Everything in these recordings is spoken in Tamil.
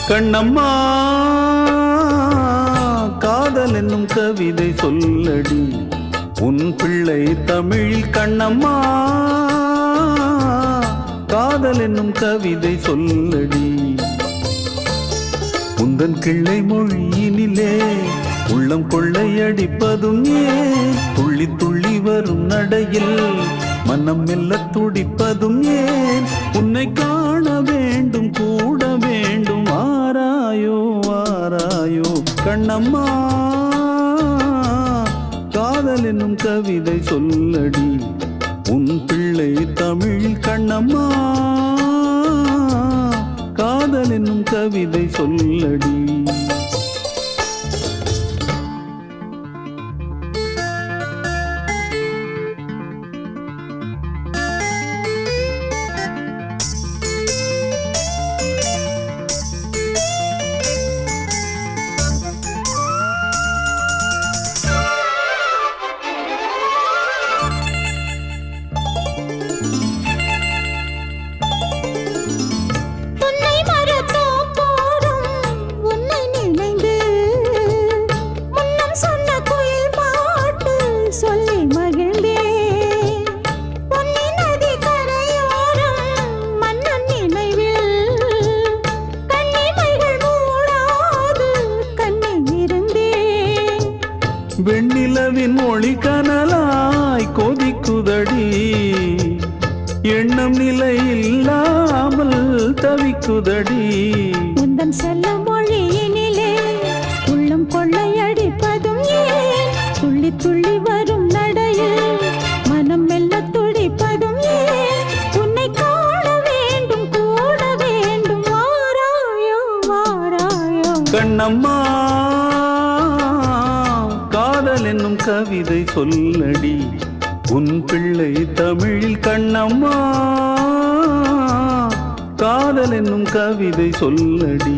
கண்ணம்மா காதல் என்னும் கவிதை சொல்லடி உன் பிள்ளை தமிழில் கண்ணம்மா காதல் என்னும் கவிதை சொல்லடி உந்தன் கிள்ளை மொழியினிலே உள்ளம் கொள்ளையடிப்பதும் ஏன் துள்ளி துள்ளி வரும் நடையில் மனம் மெல்ல துடிப்பதும் ஏன் உன்னை காண வேண்டும் கூட வேண்டும் ஆராயோ ஆராயோ கண்ணம்மா காதல் என்னும் கவிதை சொல்லடி உன் பிள்ளை தமிழில் கண்ணம்மா காதல் என்னும் கவிதை சொல்லடி உன்னை மறந்தோம் போதும் உன்னை நினைந்து முன்னம் சொன்ன குயில் பாட்டு சொல்லி மகிழ்ந்தேன் பொன்னி நதி கரையோரம் மன்னன் நினைவில் கண்ணிமைகள் மூடாது கண்ணில் இருந்தேன் வெண்ணிலவின் ஒளி கனலாய் கொதிக்குதடி எண்ணம் நிலை இல்லாமல் தவிக்குதடி உந்தன் செல்ல மொழியினிலே உள்ளம் கொள்ளையடிப்பதும் ஏன் துள்ளி துள்ளி வரும் நடையில் மனம் மெல்ல துடிப்பதும் ஏன் உன்னை காண வேண்டும் கூட வேண்டும் வாராயோ வாராயோ கண்ணம்மா காதல் என்னும் கவிதை சொல்லடி உன் பிள்ளை தமிழில் கண்ணம்மா காதல் என்னும் கவிதை சொல்லடி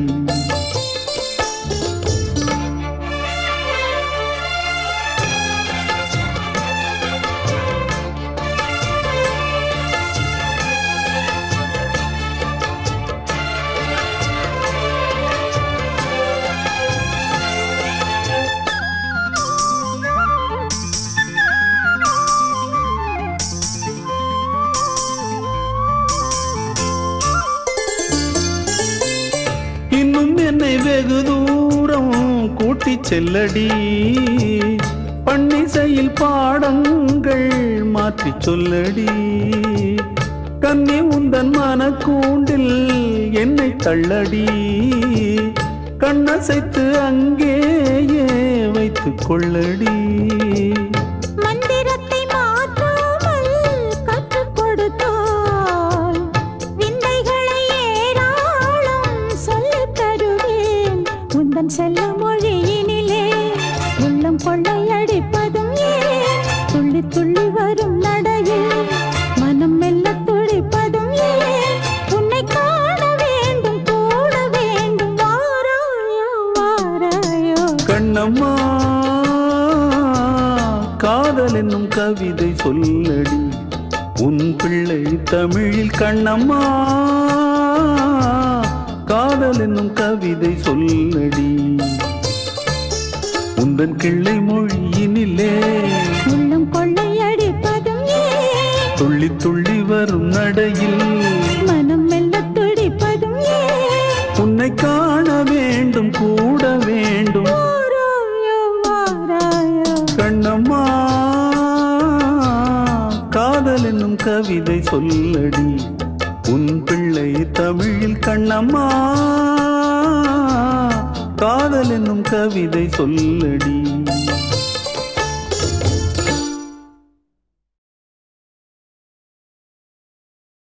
இன்னும் என்னை வெகு தூரம் கூட்டிச் செல்லடி பன்னிசையில் பாடங்கள் மாற்றிச் சொல்லடி கன்னி உந்தன் மனக்கூண்டில் என்னை தள்ளடி கண்ணசைத்து அங்கேயே வைத்துக் கொள்ளடி மந்திரத்தை மாற்றாமல் கற்றுக் கொடுத்தால் விந்தைகளை ஏராளம் சொல்லித் தருவேன் உந்தன் செல்ல மொழியினிலே உள்ளம் கொள்ளையடிப்பதும் ஏன் துள்ளி துள்ளி வரும் நடையில் மனம் மெல்ல துடிப்பதும் ஏன் உன்னை காண வேண்டும் கூட வேண்டும் வாராயோ வாராயோ கண்ணம்மா காதல் என்னும் கவிதை சொல்லடி உன் பிள்ளை தமிழில் கண்ணம்மா காதல் என்னும் கவிதை சொல்லடி உந்தன் கிள்ளை மொழியினிலே உள்ளம் கொள்ளையடிப்பதும் ஏன் துள்ளி துள்ளி வரும் நடையில் மனம் மெல்ல துடிப்பதும் ஏன் உன்னை காண வேண்டும் கூட வேண்டும் வாராயோ வாராயோ கண்ணம்மா காதல் என்னும் கவிதை சொல்லடி உன் பிள்ளை தமிழில் கண்ணம்மா காதல் என்னும் கவிதை சொல்லடி